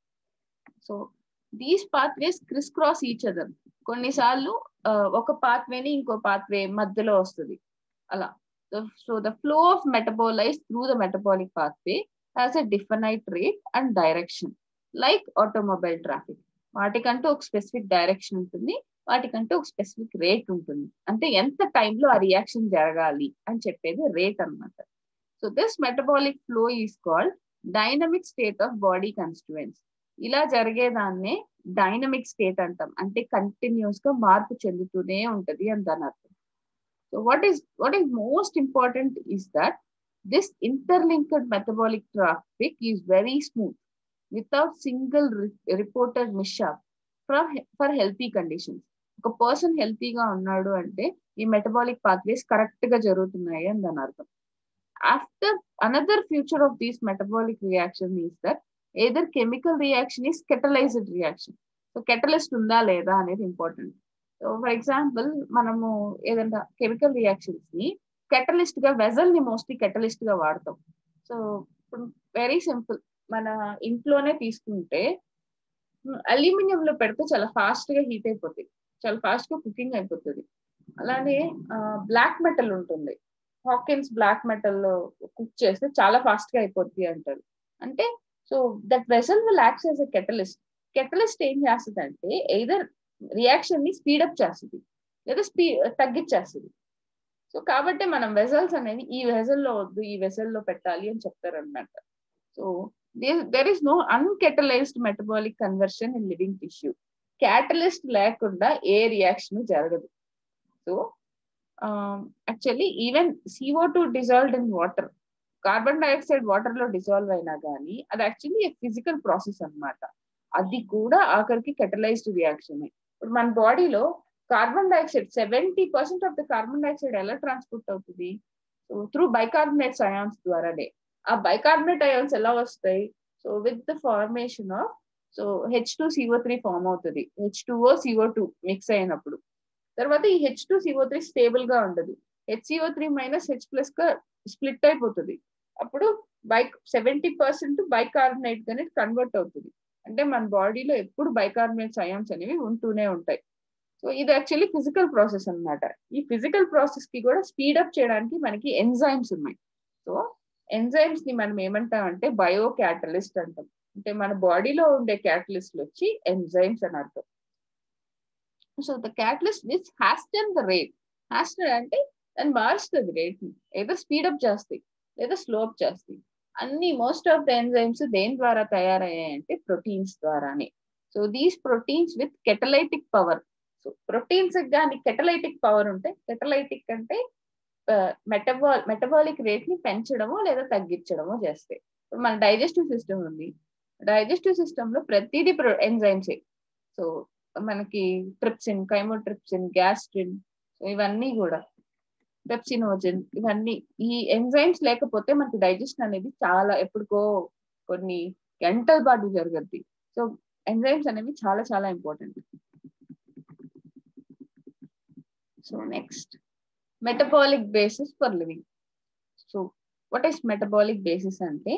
so these pathways criss cross each other కొన్నిసార్లు ఒక పాత్వేని ఇంకో పాత్వే మధ్యలో వస్తుంది అలా so the flow of metabolize through the metabolic pathway has a definite rate and direction like automobile traffic వాటికంటూ ఒక స్పెసిఫిక్ డైరెక్షన్ ఉంటుంది వాటికంటూ ఒక స్పెసిఫిక్ రేట్ ఉంటుంది అంటే ఎంత టైంలో ఆ రియాక్షన్ జరగాలి అని చెప్పేది రేట్ అనమాట so this metabolic flow is called dynamic state of body constituents ఇలా జరిగేదాన్నే డైనమిక్ స్టేట్ అంటాం అంటే కంటిన్యూస్ గా మార్పు చెందుతూనే ఉంటది అని దాని అర్థం so what is what is most important is that this interlinked metabolic traffic is very smooth without single reported mishap for for healthy conditions ఒక పర్సన్ హెల్తీగా ఉన్నాడు అంటే ఈ మెటబాలిక్ పాత్వేస్ కరెక్ట్ గా జరుగుతున్నాయి అని దాని అర్థం after another future of these metabolic reaction is that either chemical reaction is catalysed reaction so catalyst ఉందా లేదా అనేది ఇంపార్టెంట్ సో ఫర్ ఎగ్జాంపుల్ మనము ఏదైనా కెమికల్ రియాక్షన్స్ ని కెటలిస్ట్ గా వెజల్ ని మోస్ట్లీ కెటలిస్ట్ గా వాడతాం సో ఇప్పుడు వెరీ సింపుల్ మన ఇంట్లోనే తీసుకుంటే అల్యూమినియం లో పెడితే చాలా ఫాస్ట్ గా హీట్ అయిపోతుంది చాలా ఫాస్ట్ గా కుకింగ్ అయిపోతుంది అలానే బ్లాక్ మెటల్ ఉంటుంది హాకిన్స్ బ్లాక్ మెటల్ లో కుక్ చేస్తే చాలా ఫాస్ట్ గా అయిపోద్ది అంటారు అంటే so that vessel will act as a catalyst catalyst ఏం చేస్తుంది అంటే ఎయిదర్ రియాక్షన్ ని స్పీడప్ చేస్తుంది లేదా స్పీ తగ్గించేస్తుంది సో కాబట్టి మనం వెజల్స్ అనేది ఈ వెజల్లో వద్దు ఈ వెజల్లో పెట్టాలి అని చెప్తారు అనమాట so there is no uncatalysed metabolic conversion in living tissue catalyst లేకుండా ఏ రియాక్షన్ జరగదు so actually even CO two dissolved in water carbon dioxide water లో డిజాల్వ్ అయినా కానీ అది యాక్చువల్లీ ఫిజికల్ ప్రాసెస్ అనమాట అది కూడా ఆఖరికి కెటలైజ్డ్ రియాక్షన్ ఇప్పుడు మన బాడీలో carbon dioxide seventy percent of the carbon dioxide ఎలా ట్రాన్స్పోర్ట్ అవుతుంది సో త్రూ బైకార్బనేట్స్ అయాన్స్ ద్వారానే ఆ బైకార్బనేట్ అయాన్స్ ఎలా వస్తాయి so with the formation of so H two CO three form అవుతుంది H two O CO two mix అయినప్పుడు తర్వాత ఈ H two CO three stable గా ఉండదు HCO three minus H plus గా స్ప్లిట్ అయిపోతుంది అప్పుడు బైక్ సెవెంటీ పర్సెంట్ బైకార్బనేట్ గానే కన్వర్ట్ అవుతుంది అంటే మన బాడీలో ఎప్పుడు బైకార్బనేట్స్ అయాన్స్ అనేవి ఉంటూనే ఉంటాయి సో ఇది యాక్చువల్లీ ఫిజికల్ ప్రాసెస్ అనమాట ఈ ఫిజికల్ ప్రాసెస్ కి కూడా స్పీడప్ చేయడానికి మనకి ఎంజైమ్స్ ఉన్నాయి సో ఎంజైమ్స్ ని మనం ఏమంటాం అంటే బయో క్యాటలిస్ట్ అంటాం అంటే మన బాడీలో ఉండే క్యాటలిస్ట్లు వచ్చి ఎంజైమ్స్ అని అర్థం so the catalyst which hastens the rate hastens అంటే దాన్ని మారుస్తుంది రేట్ ని ఏదో స్పీడప్ చేస్తాయి లేదా స్లోప్ చేస్తాయి అన్ని మోస్ట్ ఆఫ్ ద ఎంజైమ్స్ దేని ద్వారా తయారయ్యాయంటే ప్రోటీన్స్ ద్వారానే so these proteins with catalytic power so proteins కానీ కెటలైటిక్ పవర్ ఉంటే కెటలైటిక్ అంటే మెటబాల్ మెటబాలిక్ రేట్ ని పెంచడమో లేదా తగ్గించడమో చేస్తాయి ఇప్పుడు మన డైజెస్టివ్ సిస్టమ్ ఉంది డైజెస్టివ్ సిస్టమ్ లో ప్రతిదీ ఎంజైమ్సే సో మనకి ట్రిప్సిన్ కైమోట్రిప్సిన్ గ్యాస్ట్రిన్ ఇవన్నీ కూడా పెప్సినోజన్ ఇవన్నీ ఈ ఎంజైమ్స్ లేకపోతే మనకి డైజెషన్ అనేది చాలా ఎప్పుడుకో కొన్ని గంటల పాటు జరగద్ది సో ఎంజైమ్స్ అనేవి చాలా చాలా important so next metabolic basis for living so what is metabolic basis అంటే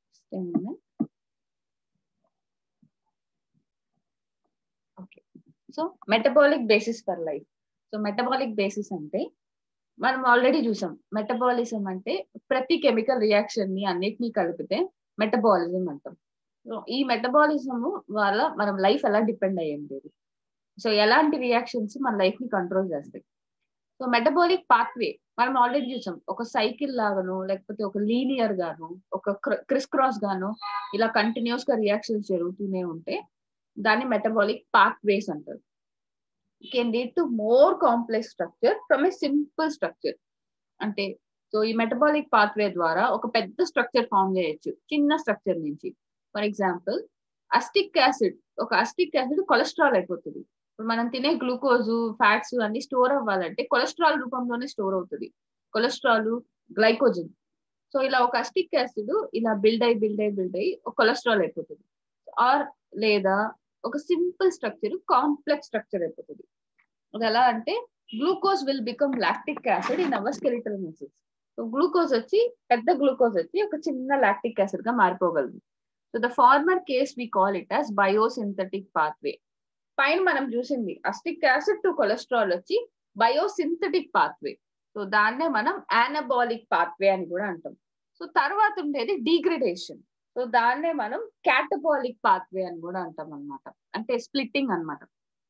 okay so metabolic basis for life so metabolic basis అంటే మనం ఆల్రెడీ చూసాం మెటబాలిజం అంటే ప్రతి కెమికల్ రియాక్షన్ ని అన్నిటినీ కలిపితే మెటబాలిజం అంటాం సో ఈ మెటబాలిజం వల్ల మనం లైఫ్ ఎలా డిపెండ్ అయ్యింది సో ఎలాంటి రియాక్షన్స్ మన లైఫ్ ని కంట్రోల్ చేస్తాయి సో మెటబాలిక్ పాత్వే మనం ఆల్రెడీ చూసాం ఒక సైకిల్ లాగాను లేకపోతే ఒక లీనియర్ గాను ఒక క్రిస్ క్రాస్ గాను ఇలా కంటిన్యూస్ గా రియాక్షన్స్ జరుగుతూనే ఉంటే దాన్ని మెటబాలిక్ పాత్వేస్ అంటారు can lead to more complex structure from a simple structure అంటే సో ఈ మెటబాలిక్ పాత్వే ద్వారా ఒక పెద్ద స్ట్రక్చర్ ఫామ్ చేయొచ్చు చిన్న స్ట్రక్చర్ నుంచి ఫర్ ఎగ్జాంపుల్ అస్టిక్ యాసిడ్ ఒక అస్టిక్ యాసిడ్ కొలెస్ట్రాల్ అయిపోతుంది ఇప్పుడు మనం తినే గ్లూకోజ్ ఫ్యాట్స్ అన్ని స్టోర్ అవ్వాలంటే కొలెస్ట్రాల్ రూపంలోనే స్టోర్ అవుతుంది కొలెస్ట్రాల్ గ్లైకోజన్ సో ఇలా ఒక అస్టిక్ యాసిడ్ ఇలా బిల్డ్ అయి బిల్డ్ అయి బిల్డ్ అయి ఒక కొలెస్ట్రాల్ అయిపోతుంది ఆర్ లేదా ఒక సింపుల్ స్ట్రక్చర్ కాంప్లెక్స్ స్ట్రక్చర్ అయిపోతుంది అది ఎలా అంటే glucose will become lactic acid in our skeletal muscles so glucose వచ్చి పెద్ద గ్లూకోజ్ వచ్చి ఒక చిన్న లాక్టిక్ యాసిడ్ గా మారిపోగలదు so the former case we call it as biosynthetic pathway పైన మనం చూసింది అస్టిక్ యాసిడ్ టు కొలెస్ట్రాల్ వచ్చి బయోసింథటిక్ పాత్వే సో దాన్నే మనం యానబాలిక్ పాత్వే అని కూడా అంటాం సో తర్వాత ఉండేది డీగ్రేడేషన్ సో దాన్నే మనం క్యాటబాలిక్ పాత్వే అని కూడా అంటాం అనమాట అంటే స్ప్లిట్టింగ్ అనమాట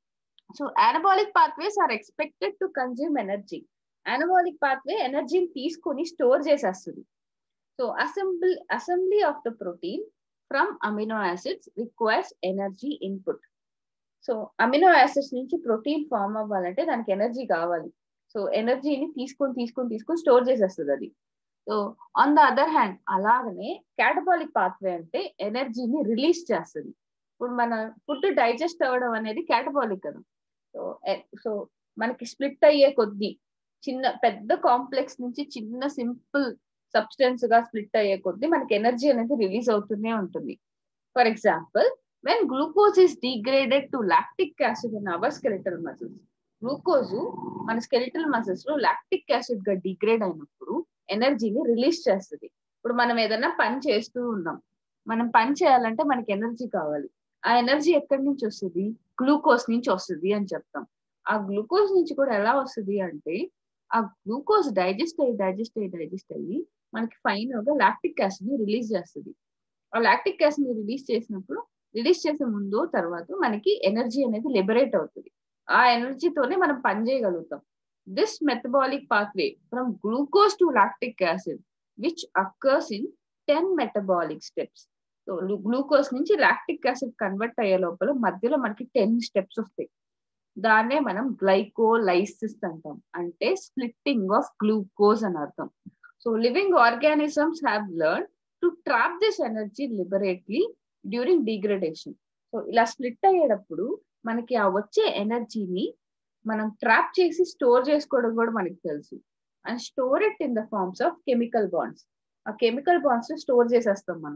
so anabolic pathways are expected to consume energy anabolic pathway ఎనర్జీని తీసుకొని స్టోర్ చేసేస్తుంది so assembly assembly of the protein from amino acids requires energy input so amino acids నుంచి ప్రోటీన్ ఫామ్ అవ్వాలంటే దానికి ఎనర్జీ కావాలి సో ఎనర్జీని తీసుకొని తీసుకొని తీసుకొని స్టోర్ చేసేస్తుంది అది so on the other hand అలాగనే క్యాటబాలిక్ పాత్వే అంటే ఎనర్జీని రిలీజ్ చేస్తుంది ఇప్పుడు మన ఫుడ్ డైజెస్ట్ అవ్వడం అనేది క్యాటబాలిక్ కదా సో సో మనకి స్ప్లిట్ అయ్యే కొద్దీ చిన్న పెద్ద కాంప్లెక్స్ నుంచి చిన్న సింపుల్ సబ్స్టెన్స్ గా స్ప్లిట్ అయ్యే కొద్దీ మనకి ఎనర్జీ అనేది రిలీజ్ అవుతూనే ఉంటుంది for example when glucose is degraded to lactic acid in our skeletal muscles glucose మన స్కెలిటల్ మసిల్స్ లో లాక్టిక్ యాసిడ్ గా డిగ్రేడ్ అయినప్పుడు ఎనర్జీని రిలీజ్ చేస్తుంది ఇప్పుడు మనం ఏదైనా పని చేస్తూ ఉన్నాం మనం పని చేయాలంటే మనకి ఎనర్జీ కావాలి ఆ ఎనర్జీ ఎక్కడి నుంచి వస్తుంది గ్లూకోజ్ నుంచి వస్తుంది అని చెప్తాం ఆ గ్లూకోజ్ నుంచి కూడా ఎలా వస్తుంది అంటే ఆ గ్లూకోజ్ డైజెస్ట్ అయ్యి డైజెస్ట్ అయ్యి డైజెస్ట్ అయ్యి మనకి ఫైనల్ గా లాక్టిక్ యాసిడ్ ని రిలీజ్ చేస్తుంది ఆ లాక్టిక్ యాసిడ్ ని రిలీజ్ చేసినప్పుడు రిలీజ్ చేసే ముందు తర్వాత మనకి ఎనర్జీ అనేది లిబరేట్ అవుతుంది ఆ ఎనర్జీతోనే మనం పని చేయగలుగుతాం this metabolic pathway from glucose to lactic acid which occurs in ten metabolic steps so glucose నుంచి లాక్టిక్ యాసిడ్ కన్వర్ట్ అయ్యే లోపల మధ్యలో మనకి టెన్ స్టెప్స్ వస్తాయి దాన్నే మనం గ్లైకోలైసిస్ అంటాం అంటే స్ప్లిట్టింగ్ ఆఫ్ గ్లూకోజ్ అని అర్థం so living organisms have learn to trap this energy liberated during degradation so ఇలా స్ప్లిట్ అయ్యేటప్పుడు మనకి ఆ వచ్చే ఎనర్జీని మనం ట్రాప్ చేసి స్టోర్ చేసుకోవడం కూడా మనకి తెలుసు and store it in the forms of chemical bonds ఆ కెమికల్ బాండ్స్ స్టోర్ చేసేస్తాం మనం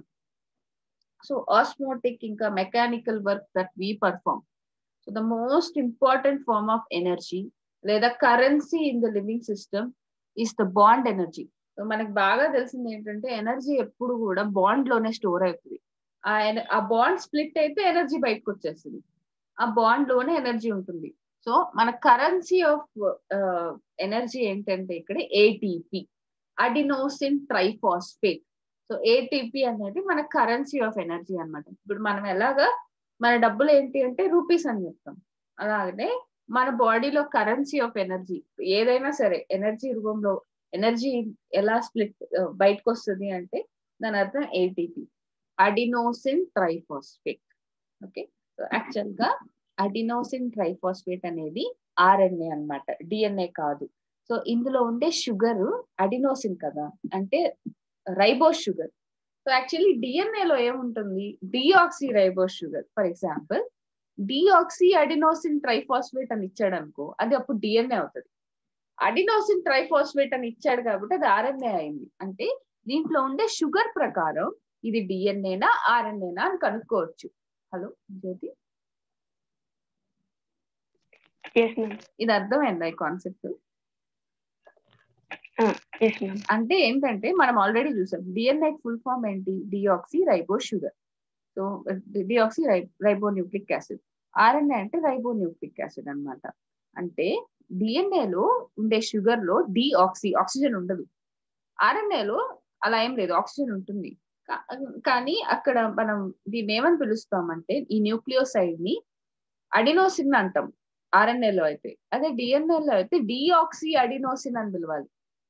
సో ఆస్మోటిక్ ఇంకా mechanical work that we perform so the most important form of energy లేదా currency in the living system is the bond energy so మనకి బాగా తెలిసింది ఏంటంటే energy ఎప్పుడు కూడా బాండ్ లోనే స్టోర్ అవుతుంది ఆ ఆ బాండ్ స్ప్లిట్ అయితే ఎనర్జీ బయటకు వచ్చేస్తుంది ఆ బాండ్ లోనే ఎనర్జీ ఉంటుంది సో మన కరెన్సీ ఆఫ్ ఎనర్జీ ఏంటంటే ఇక్కడ ATP adenosine triphosphate so ATP అనేది మన కరెన్సీ ఆఫ్ ఎనర్జీ అనమాట ఇప్పుడు మనం ఎలాగా మన డబ్బులు ఏంటి అంటే రూపీస్ అని చెప్తాం అలాగనే మన బాడీలో కరెన్సీ ఆఫ్ ఎనర్జీ ఏదైనా సరే ఎనర్జీ రూపంలో ఎనర్జీ ఎలా స్ప్లిట్ బయటకు వస్తుంది అంటే దాని అర్థం ATP adenosine triphosphate okay so actual గా అడినోసిన్ ట్రైఫాస్ఫేట్ అనేది ఆర్ఎన్ఏ అన్నమాట డిఎన్ఏ కాదు సో ఇందులో ఉండే షుగర్ అడినోసిన్ కదా అంటే రైబోస్ షుగర్ సో యాక్చువల్లీ డిఎన్ఏలో ఏముంటుంది deoxy ribose sugar for example deoxy adenosine triphosphate అని ఇచ్చాడు అనుకో అది అప్పుడు డిఎన్ఏ అవుతుంది అడినోసిన్ ట్రైఫాస్ఫేట్ అని ఇచ్చాడు కాబట్టి అది ఆర్ఎన్ఏ అయింది అంటే దీంట్లో ఉండే షుగర్ ప్రకారం ఇది డిఎన్ఏనా ఆర్ఎన్ఏనా అని కనుక్కోవచ్చు హలో జ్యోతి ఎస్ మ్యామ్ ఇది అర్థమైందా ఈ కాన్సెప్ట్ ఎస్ మ్యామ్ అంటే ఏంటంటే మనం ఆల్రెడీ చూసాం డిఎన్ఏ ఫుల్ ఫామ్ ఏంటి deoxy ribo sugar so deoxy ribo nucleic acid RNA అంటే రైబో న్యూక్లిక్ యాసిడ్ అన్నమాట అంటే డిఎన్ఏలో ఉండే షుగర్ లో డిఆక్సీ ఆక్సిజన్ ఉండదు ఆర్ఎన్ఏలో అలా ఏం లేదు ఆక్సిజన్ ఉంటుంది కా- కానీ అక్కడ మనం దీన్ని ఏమని పిలుస్తామంటే ఈ న్యూక్లియోసైడ్ ని అడినోసిన్ అంటాం ఆర్ఎన్ఏలో అయితే అదే డిఎన్ఏలో అయితే డిఆక్సీ అడినోసిన్ అని పిలవాలి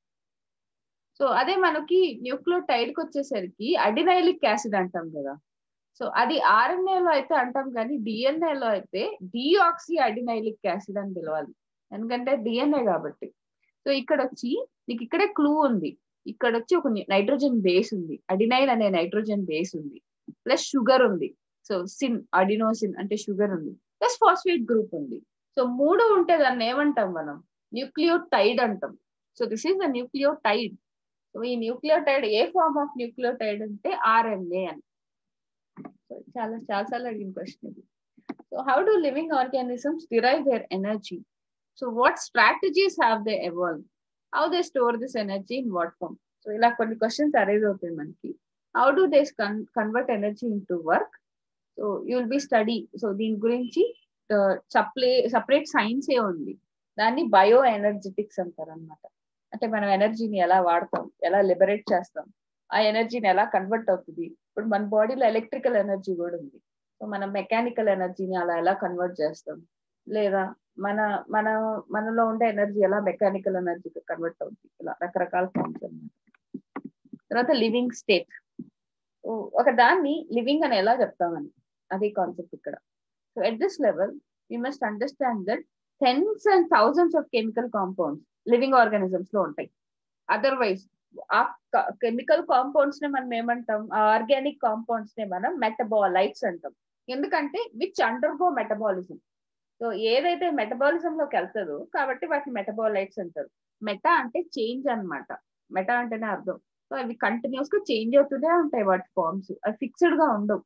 సో అదే మనకి న్యూక్లియోటైడ్ కి వచ్చేసరికి అడినైలిక్ యాసిడ్ అంటాం కదా సో అది RNA లో అయితే అంటాం కానీ DNA లో అయితే డిఆక్సీ అడినైలిక్ యాసిడ్ అని పిలవాలి ఎందుకంటే డిఎన్ఏ కాబట్టి సో ఇక్కడ వచ్చి నీకు ఇక్కడే క్లూ ఉంది ఇక్కడ వచ్చి ఒక నైట్రోజన్ బేస్ ఉంది అడినైల్ అనే నైట్రోజన్ బేస్ ఉంది ప్లస్ షుగర్ ఉంది సో సిన్ అడినోసిన్ అంటే షుగర్ ఉంది ప్లస్ ఫాస్ఫేట్ గ్రూప్ ఉంది సో మూడు ఉంటే దాన్ని ఏమంటాం మనం న్యూక్లియోటైడ్ అంటాం so this is the nucleotide so ఈ న్యూక్లియోటైడ్ ఏ ఫార్మ్ ఆఫ్ న్యూక్లియోటైడ్ అంటే ఆర్ఎన్ఏ అని సో చాలా చాలా సార్లు అడిగిన క్వశ్చన్ ఇది so how do living organisms derive their energy so what strategies have they evolve how they store this energy in what form so ఇలా కొన్ని క్వశ్చన్స్ అరైజ్ అవుతాయి మనకి how do they convert energy into work so you will be study so దీని గురించి సప్లే separate science ఏ ఉంది దాన్ని bio energetics అంటారు అనమాట అంటే మనం ఎనర్జీని ఎలా వాడతాం ఎలా లిబరేట్ చేస్తాం ఆ ఎనర్జీని ఎలా కన్వర్ట్ అవుతుంది ఇప్పుడు మన బాడీలో ఎలక్ట్రికల్ ఎనర్జీ కూడా ఉంది సో మనం మెకానికల్ ఎనర్జీని అలా ఎలా కన్వర్ట్ చేస్తాం లేదా మన మన మనలో ఉండే ఎనర్జీ ఎలా మెకానికల్ ఎనర్జీకి కన్వర్ట్ అవుతుంది ఇలా రకరకాల ఫార్మ్స్ అన్నమాట తర్వాత లివింగ్ స్టేట్ ఒక దాన్ని లివింగ్ అని ఎలా చెప్తామని అదే కాన్సెప్ట్ ఇక్కడ so at this level we must understand that tens and thousands of chemical compounds living organisms లో ఉంటాయి అదర్వైజ్ ఆ కెమికల్ కాంపౌండ్స్ ని మనం ఏమంటాం ఆ ఆర్గానిక్ కాంపౌండ్స్ ని మనం మెటబాలైట్స్ అంటాం ఎందుకంటే విచ్ అండర్గో మెటబాలిజం సో ఏదైతే మెటబాలిజం లోకి వెళ్తుందో కాబట్టి వాటిని మెటబాలైట్స్ అంటారు మెటా అంటే చేంజ్ అన్నమాట మెటా అంటేనే అర్థం సో అవి కంటిన్యూస్ గా చేంజ్ అవుతూనే ఉంటాయి వాటి ఫార్మ్స్ అవి ఫిక్స్డ్ గా ఉండవు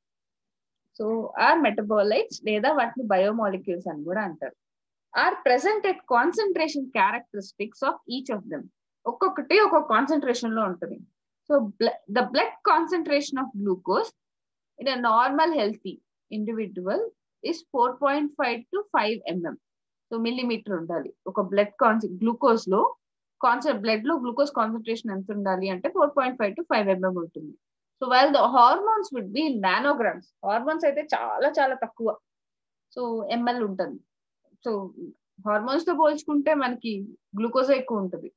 సో ఆర్ మెటబాలైట్స్ లేదా వాటిని బయోమాలిక్యూల్స్ అని కూడా అంటారు are present at concentration characteristics of each of them ఒక్కొక్కటి ఒక్కొక్క కాన్సన్ట్రేషన్ లో ఉంటుంది so the blood concentration of glucose in a normal healthy individual is four point five to five mM so millimetre ఉండాలి ఒక blood కాన్స glucose లో concept blood లో glucose concentration ఎంత ఉండాలి అంటే four point five to five mM ఉంటుంది so while the hormones would be nanograms hormones అయితే చాలా చాలా తక్కువ సో ఎంఎల్ ఉంటుంది సో హార్మోన్స్ తో పోల్చుకుంటే మనకి గ్లూకోజ్ ఎక్కువ ఉంటుంది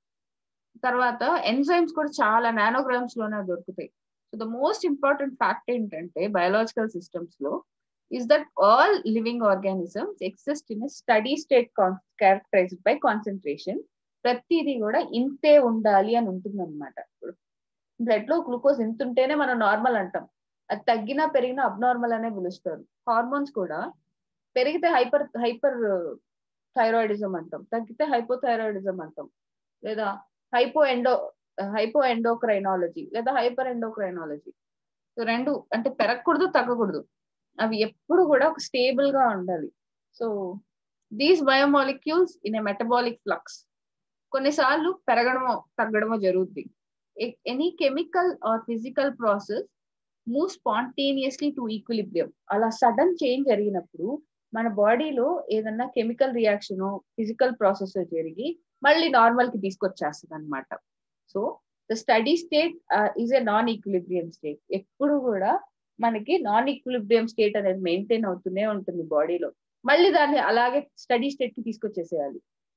తర్వాత ఎంజైమ్స్ కూడా చాలా నానోగ్రామ్స్ లోనే దొరుకుతాయి so the most important fact ఏంటంటే బయాలజికల్ సిస్టమ్స్ లో is that all living organisms exist in steady state characterised by concentration ప్రతిదీ కూడా ఇంతే ఉండాలి అని ఉంటుంది అనమాట బ్లడ్ లో గ్లూకోజ్ ఇంత ఉంటేనే మనం నార్మల్ అంటాం అది తగ్గినా పెరిగినా అబ్నార్మల్ అనే పిలుస్తారు హార్మోన్స్ కూడా పెరిగితే హైపర్ హైపర్ థైరాయిడిజం అంటాం తగ్గితే హైపోథైరాయిడిజం అంటాం లేదా హైపో ఎండో హైపో ఎండోక్రైనాలజీ లేదా హైపర్ ఎండోక్రైనాలజీ సో రెండు అంటే పెరగకూడదు తగ్గకూడదు అవి ఎప్పుడు కూడా ఒక స్టేబుల్ గా ఉండాలి so these biomolecules in a metabolic flux కొన్నిసార్లు పెరగడమో తగ్గడమో జరుగుద్ది any chemical or physical process move spontaneously to equilibrium అలా సడన్ చేంజ్ జరిగినప్పుడు మన బాడీలో ఏదన్నా కెమికల్ రియాక్షన్ ఫిజికల్ ప్రాసెస్ జరిగి మళ్ళీ నార్మల్ కి తీసుకొచ్చేస్తుంది అనమాట so the steady state is a non equilibrium state ఎప్పుడు కూడా మనకి నాన్ ఈక్విలిబ్రియం స్టేట్ అనేది మెయింటైన్ అవుతూనే ఉంటుంది బాడీలో మళ్ళీ దాన్ని అలాగే స్టడీ స్టేట్ కి తీసుకొచ్చేసేయాలి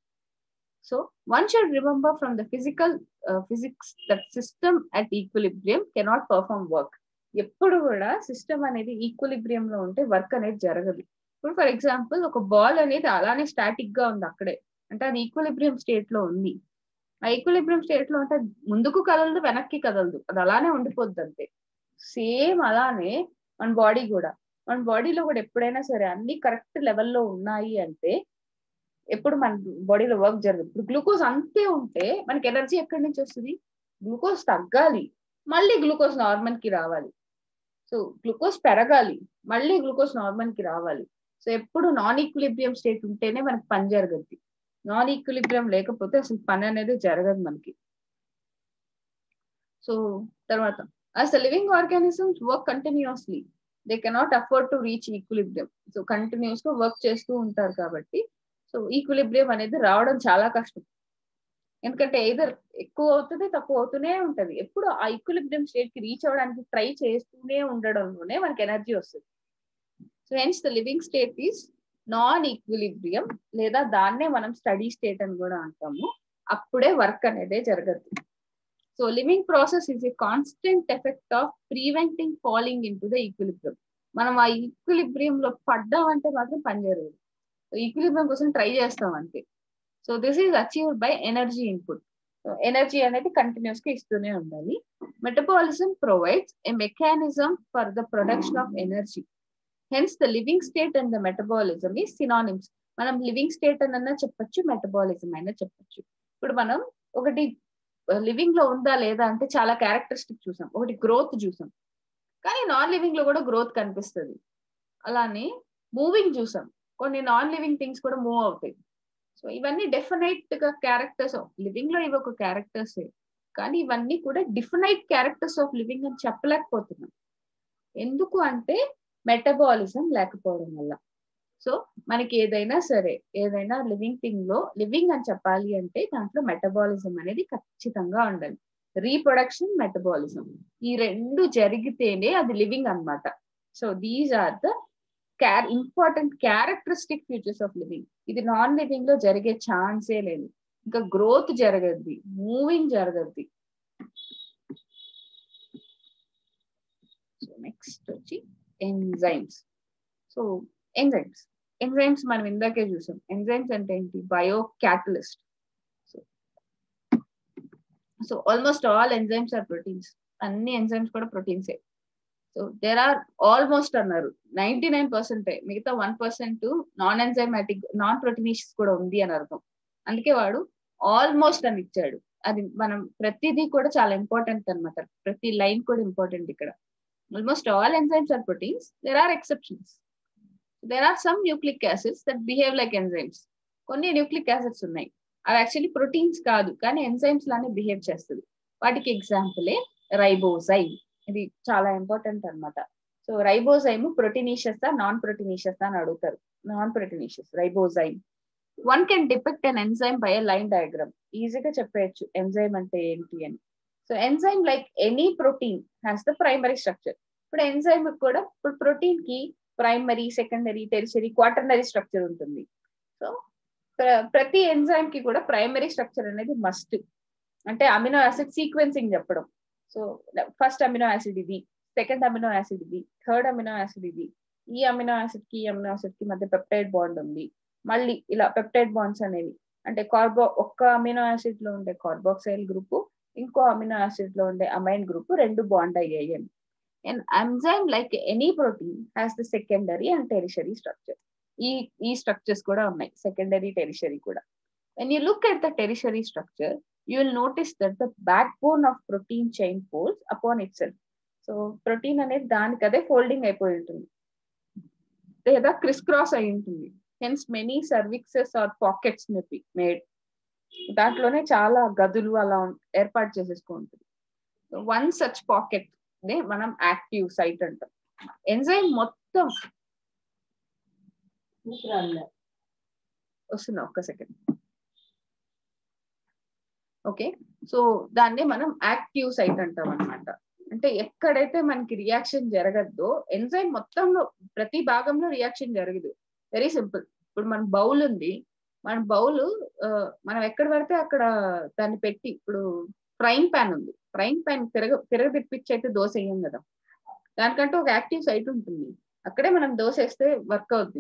so one should remember from the physical physics that system at equilibrium cannot perform work ఎప్పుడు కూడా సిస్టమ్ అనేది ఈక్విలిబ్రియం లో ఉంటే వర్క్ అనేది జరగదు ఇప్పుడు ఫర్ ఎగ్జాంపుల్ ఒక బాల్ అనేది అలానే స్టాటిక్ గా ఉంది అక్కడే అంటే అది ఈక్వలిబ్రియం స్టేట్ లో ఉంది ఆ ఈక్వలిబ్రియం స్టేట్ లో అంటే ముందుకు కదలదు వెనక్కి కదలదు అది అలానే ఉండిపోద్ది అంతే సేమ్ అలానే మన బాడీ కూడా మన బాడీలో కూడా ఎప్పుడైనా సరే అన్ని కరెక్ట్ లెవెల్లో ఉన్నాయి అంటే ఎప్పుడు మన బాడీలో వర్క్ జరగదు ఇప్పుడు గ్లూకోజ్ అంతే ఉంటే మనకి ఎనర్జీ ఎక్కడి నుంచి వస్తుంది గ్లూకోజ్ తగ్గాలి మళ్ళీ గ్లూకోజ్ నార్మల్ కి రావాలి సో గ్లూకోజ్ పెరగాలి మళ్ళీ గ్లూకోజ్ నార్మల్ కి రావాలి సో ఎప్పుడు నాన్ ఈక్విలిబ్రియం స్టేట్ ఉంటేనే మనకి పని జరగద్ది నాన్ ఈక్విలిబ్రియం లేకపోతే అసలు పని అనేది జరగదు మనకి సో తర్వాత అసలు living organisms work continuously they cannot afford to reach equilibrium so continuous గా వర్క్ చేస్తూ ఉంటారు కాబట్టి సో ఈక్విలిబ్రియం అనేది రావడం చాలా కష్టం ఎందుకంటే ఏదర్ ఎక్కువ అవుతుంది తక్కువ అవుతూనే ఉంటది ఎప్పుడు ఆ ఈక్విలిబ్రియం స్టేట్ కి రీచ్ అవ్వడానికి ట్రై చేస్తూనే ఉండడంలోనే మనకి ఎనర్జీ వస్తుంది so hence the living state is non equilibrium లేదా దాన్నే మనం స్టడీ స్టేట్ అని కూడా అంటాము అప్పుడే వర్క్ అనేది జరగదు so living process is a constant effect of preventing falling into the equilibrium మనం ఆ ఈక్విలిబ్రియం లో పడ్డామంటే మాత్రం పని జరగదు ఈక్విలిబ్రియం కోసం ట్రై చేస్తాం అంతే so this is achieved by energy input energy అనేది కంటిన్యూస్ గా ఇస్తూనే ఉండాలి metabolism provides a mechanism for the production of energy hence the living state and the metabolism ఈ సినానిమ్స్ మనం లివింగ్ స్టేట్ అన్న చెప్పొచ్చు మెటబాలిజం అయినా చెప్పొచ్చు ఇప్పుడు మనం ఒకటి లివింగ్ లో ఉందా లేదా అంటే చాలా క్యారెక్టరిస్టిక్ చూసాం ఒకటి గ్రోత్ చూసాం కానీ నాన్ లివింగ్ లో కూడా గ్రోత్ కనిపిస్తుంది అలానే మూవింగ్ చూసాం కొన్ని నాన్ లివింగ్ థింగ్స్ కూడా మూవ్ అవుతాయి సో ఇవన్నీ డెఫినైట్ గా క్యారెక్టర్స్ లివింగ్ లో ఇవి ఒక క్యారెక్టర్స్ కానీ ఇవన్నీ కూడా డిఫినైట్ క్యారెక్టర్స్ ఆఫ్ లివింగ్ అని చెప్పలేకపోతున్నాం ఎందుకు అంటే మెటబాలిజం లేకపోవడం వల్ల సో మనకి ఏదైనా సరే ఏదైనా లివింగ్ థింగ్ లో లివింగ్ అని చెప్పాలి అంటే దాంట్లో మెటబాలిజం అనేది ఖచ్చితంగా ఉండాలి రీప్రొడక్షన్ మెటబాలిజం ఈ రెండు జరిగితేనే అది లివింగ్ అనమాట so these are the car important characteristic features of living ఇది నాన్ లివింగ్ లో జరిగే ఛాన్సే లేదు ఇంకా గ్రోత్ జరగద్ది మూవింగ్ జరగద్ది సో నెక్స్ట్ వచ్చి ఎంజైమ్స్ సో ఎంజైమ్స్ ఎంజైమ్స్ మనం ఇందాకే చూసాం ఎంజైమ్స్ అంటే ఏంటి bio catalyst so so almost all enzymes are proteins అన్ని ఎంజైమ్స్ కూడా ప్రోటీన్సే సో దేర్ ఆర్ ఆల్మోస్ట్ అన్నారు నైన్టీ నైన్ పర్సెంట్ మిగతా one percent non enzymatic non proteinaceous కూడా ఉంది అని అర్థం అందుకే వాడు ఆల్మోస్ట్ అని ఇచ్చాడు అది మనం ప్రతిదీ కూడా చాలా ఇంపార్టెంట్ అనమాట ప్రతి లైన్ కూడా ఇంపార్టెంట్ ఇక్కడ almost all enzymes are proteins there are exceptions there are some nucleic acids that behave like enzymes కొన్ని న్యూక్లిక్ యాసిడ్స్ ఉన్నాయి అవి యాక్చువల్లీ ప్రోటీన్స్ కాదు కానీ ఎంజైమ్స్ లానే బిహేవ్ చేస్తుంది వాటికి ఎగ్జాంపులే రైబోజైమ్ ఇది చాలా ఇంపార్టెంట్ అనమాట so ribozyme proteinaceous non proteinaceous అని అడుగుతారు non proteinaceous ribozyme one can depict an enzyme by line diagram ఈజీగా చెప్పేయచ్చు ఎంజైమ్ అంటే ఏంటి అని so enzyme like any protein has the primary structure ఇప్పుడు ఎంజైమ్ కూడా ఇప్పుడు ప్రోటీన్ కి primary secondary tertiary quaternary structure ఉంటుంది సో ప్రతి ఎంజైమ్ కి కూడా ప్రైమరీ స్ట్రక్చర్ అనేది మస్ట్ అంటే అమినో యాసిడ్ సీక్వెన్సింగ్ చెప్పడం సో ఫస్ట్ అమినో యాసిడ్ ఇది సెకండ్ అమినో యాసిడ్ ఇది థర్డ్ అమినో యాసిడ్ ఇది ఈ అమినో యాసిడ్ కి ఈ అమినో యాసిడ్ కి మధ్య పెప్టైడ్ బాండ్ ఉంది మళ్ళీ ఇలా పెప్టైడ్ బాండ్స్ అనేవి అంటే కార్బో ఒక్క అమినో యాసిడ్ లో ఉండే కార్బాక్సైల్ గ్రూప్ ఇంకో అమినో యాసిడ్ లో ఉండే అమైన్ గ్రూప్ రెండు బాండ్ అయ్యాయి అని and enzyme like any protein has the secondary and tertiary structure ఈ ఈ స్ట్రక్చర్స్ కూడా ఉన్నాయి సెకండరీ టెరిషరీ కూడా when you look at the tertiary structure you will notice that the backbone of protein chain folds upon itself. So protein అనేది దానికి అదే folding అయిపోయి ఉంటుంది లేదా క్రిస్ క్రాస్ అయి ఉంటుంది hence many crevices or pockets మెపి మేడ్ దాంట్లోనే చాలా గదులు అలా ఏర్పాటు చేసేసుకుంటుంది వన్ సచ్ పాకెట్ నే మనం యాక్టివ్ సైట్ అంటాం ఎంజైమ్ మొత్తం వస్తున్నా ఒక్క సెకండ్ ఓకే సో దాన్ని మనం యాక్టివ్ సైట్ అంటాం అనమాట అంటే ఎక్కడైతే మనకి రియాక్షన్ జరగద్దో ఎంజైమ్ మొత్తంలో ప్రతి భాగంలో రియాక్షన్ జరగదు వెరీ సింపుల్ ఇప్పుడు మన బౌల్ ఉంది మన బౌల్ మనం ఎక్కడ పడితే అక్కడ దాన్ని పెట్టి ఇప్పుడు ఫ్రైంగ్ ప్యాన్ ఉంది ఫ్రైంగ్ ప్యాన్ తిరగ తిరగ తిప్పించి అయితే దోశ వేయం కదా దానికంటే ఒక యాక్టివ్ సైట్ ఉంటుంది అక్కడే మనం దోశ వేస్తే వర్క్ అవుతుంది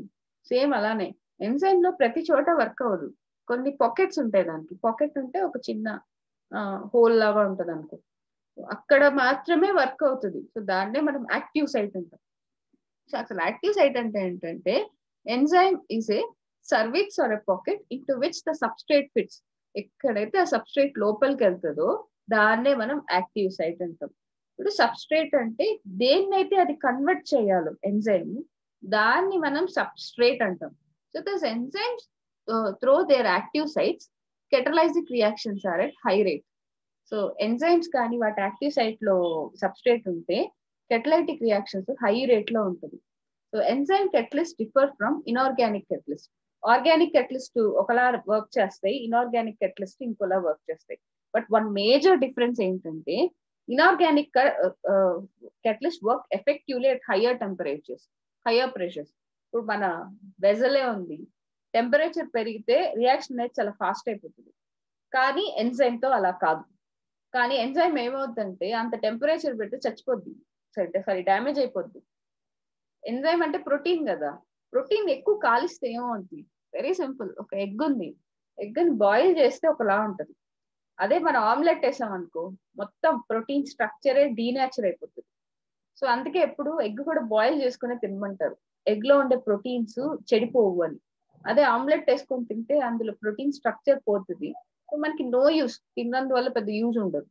సేమ్ అలానే ఎంజైమ్ లో ప్రతి చోట వర్క్ అవ్వదు కొన్ని పాకెట్స్ ఉంటాయి దానికి పాకెట్ ఉంటే ఒక చిన్న హోల్ లాగా ఉంటది అనుకో అక్కడ మాత్రమే వర్క్ అవుతుంది సో దాన్నే మనం యాక్టివ్ సైట్ అంటాం సో అసలు యాక్టివ్ సైట్ అంటే ఏంటంటే enzyme is a crevice or a pocket into which the substrate fits ఎక్కడైతే ఆ సబ్స్ట్రేట్ లోపలికి వెళ్తుందో దాన్నే మనం యాక్టివ్ సైట్ అంటాం ఇప్పుడు సబ్స్ట్రేట్ అంటే దేన్నైతే అది కన్వర్ట్ చేయాలో ఎంజైమ్ దాన్ని మనం సబ్స్ట్రేట్ అంటాం so thus enzymes through their active sites catalytic reactions are at high rate so enzymes కానీ వాటి యాక్టివ్ సైట్ లో సబ్స్ట్రేట్ ఉంటే కెటలైటిక్ రియాక్షన్స్ హై రేట్ లో ఉంటుంది so enzyme catalyst differ from inorganic catalyst organic catalyst ఒకలా work చేస్తాయి inorganic catalyst ఇంకోలా work చేస్తాయి బట్ వన్ మేజర్ డిఫరెన్స్ ఏంటంటే inorganic catalyst work effectively at higher temperatures higher pressures ఇప్పుడు మన వెజలే ఉంది టెంపరేచర్ పెరిగితే రియాక్షన్ అనేది చాలా ఫాస్ట్ అయిపోతుంది కానీ ఎంజైమ్ తో అలా కాదు కానీ ఎంజైమ్ ఏమవుతుందంటే అంత టెంపరేచర్ పెడితే చచ్చిపోద్ది సరే సారీ డ్యామేజ్ అయిపోద్ది ఎంజైమ్ అంటే ప్రోటీన్ కదా ప్రోటీన్ ఎక్కువ కాలిస్తే ఏమవుద్ది వెరీ సింపుల్ ఒక ఎగ్ ఉంది ఎగ్ ని బాయిల్ చేస్తే ఒకలా ఉంటది అదే మనం ఆమ్లెట్ వేసాం అనుకో మొత్తం ప్రోటీన్ స్ట్రక్చరే డీనేచర్ అయిపోతుంది సో అందుకే ఎప్పుడు ఎగ్ కూడా బాయిల్ చేసుకునే తినమంటారు ఎగ్ లో ఉండే ప్రోటీన్స్ చెడిపోవు అని అదే ఆమ్లెట్ వేసుకొని తింటే అందులో ప్రోటీన్ స్ట్రక్చర్ పోతుంది సో మనకి నో యూస్ తిన్నందువల్ల పెద్ద యూజ్ ఉండదు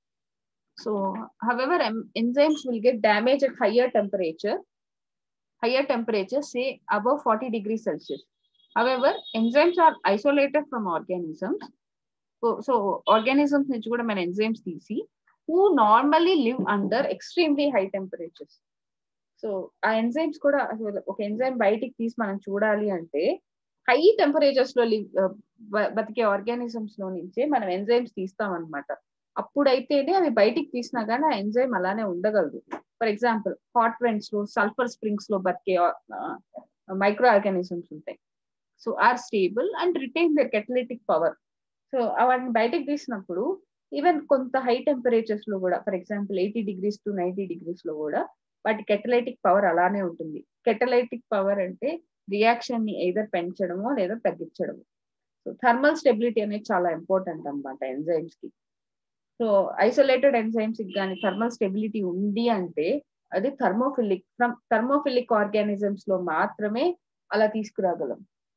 so however enzymes will get damage at higher temperature higher temperature, say above 40 degrees Celsius. However, enzymes are isolated from organisms. So, so organisms నుంచి కూడా మన ఎంజైమ్స్ తీసి who normally live under extremely high temperatures. So ఆ enzymes కూడా ఒక enzyme బయటికి తీసి మనం చూడాలి అంటే హై టెంపరేచర్స్ లో లివ్ బతికే ఆర్గానిజమ్స్ లో నుంచే మనం ఎంజైమ్స్ తీస్తాం అనమాట అప్పుడైతేనే అవి బయటికి తీసినా కానీ ఆ ఎంజైమ్ అలానే ఉండగలదు ఫర్ ఎగ్జాంపుల్ హాట్ వెంట్స్ లో సల్ఫర్ స్ప్రింగ్స్ లో బతికే మైక్రో ఆర్గానిజమ్స్ ఉంటాయి so are stable and retain their catalytic power so వాటిని బయటకు తీసినప్పుడు ఈవెన్ కొంత హై టెంపరేచర్స్ లో కూడా for example eighty degrees to ninety degrees లో కూడా వాటి కెటలైటిక్ పవర్ అలానే ఉంటుంది కెటలైటిక్ పవర్ అంటే రియాక్షన్ ని ఏదో పెంచడమో లేదా తగ్గించడము సో థర్మల్ స్టెబిలిటీ అనేది చాలా ఇంపార్టెంట్ అనమాట ఎంజైమ్స్ కి సో ఐసోలేటెడ్ ఎంజైమ్స్ కానీ థర్మల్ స్టెబిలిటీ ఉంది అంటే అది థర్మోఫిలిక్ ఫ్రమ్ థర్మోఫిలిక్ ఆర్గానిజమ్స్ లో మాత్రమే అలా తీసుకురాగలం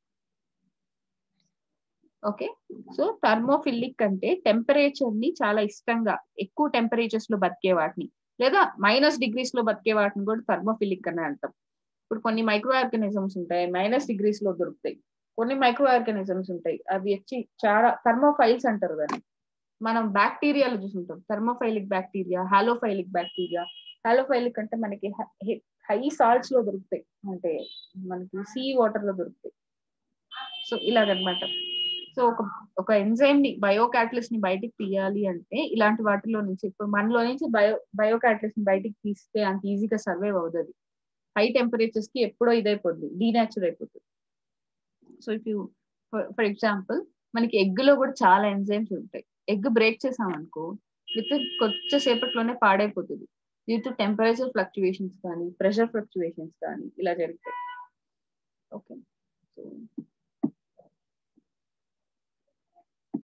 ఓకే సో థర్మోఫిలిక్ అంటే టెంపరేచర్ ని చాలా ఇష్టంగా ఎక్కువ టెంపరేచర్స్ లో బతికే వాటిని లేదా మైనస్ డిగ్రీస్ లో బతికే వాటిని కూడా థర్మోఫిలిక్ అని అంటాం ఇప్పుడు కొన్ని మైక్రో ఆర్గానిజమ్స్ ఉంటాయి మైనస్ డిగ్రీస్ లో దొరుకుతాయి కొన్ని మైక్రో ఆర్గానిజమ్స్ ఉంటాయి అవి వచ్చి చాలా థర్మోఫైల్స్ అంటారు దాన్ని మనం బ్యాక్టీరియాలో చూసుంటాం థర్మోఫైలిక్ బ్యాక్టీరియా హాలోఫైలిక్ బ్యాక్టీరియా హాలోఫైలిక్ అంటే మనకి హై సాల్ట్స్ లో దొరుకుతాయి అంటే మనకి సీ వాటర్ లో దొరుకుతాయి సో ఇలాగనమాట సో ఒక ఒక ఎంజైమ్ ని బయో క్యాటలిస్ట్ ని బయటికి తీయాలి అంటే ఇలాంటి వాటిలో నుంచి ఇప్పుడు మనలో నుంచి బయో బయో క్యాటలిస్ట్ ని బయటికి తీస్తే అంత ఈజీగా సర్వైవ్ అవుతుంది హై టెంపరేచర్స్ కి ఎప్పుడో ఇదైపోద్ది డీనేచర్ అయిపోతుంది so if you for example మనకి ఎగ్ లో కూడా చాలా ఎంజైమ్స్ ఉంటాయి ఎగ్ బ్రేక్ చేసాం అనుకో విత్ కొంచెం సేపట్లోనే పాడైపోతుంది డ్యూ టు టెంపరేచర్ ఫ్లక్చువేషన్స్ కానీ ప్రెషర్ ఫ్లక్చువేషన్స్ కానీ ఇలా జరుగుతాయి ఓకే సో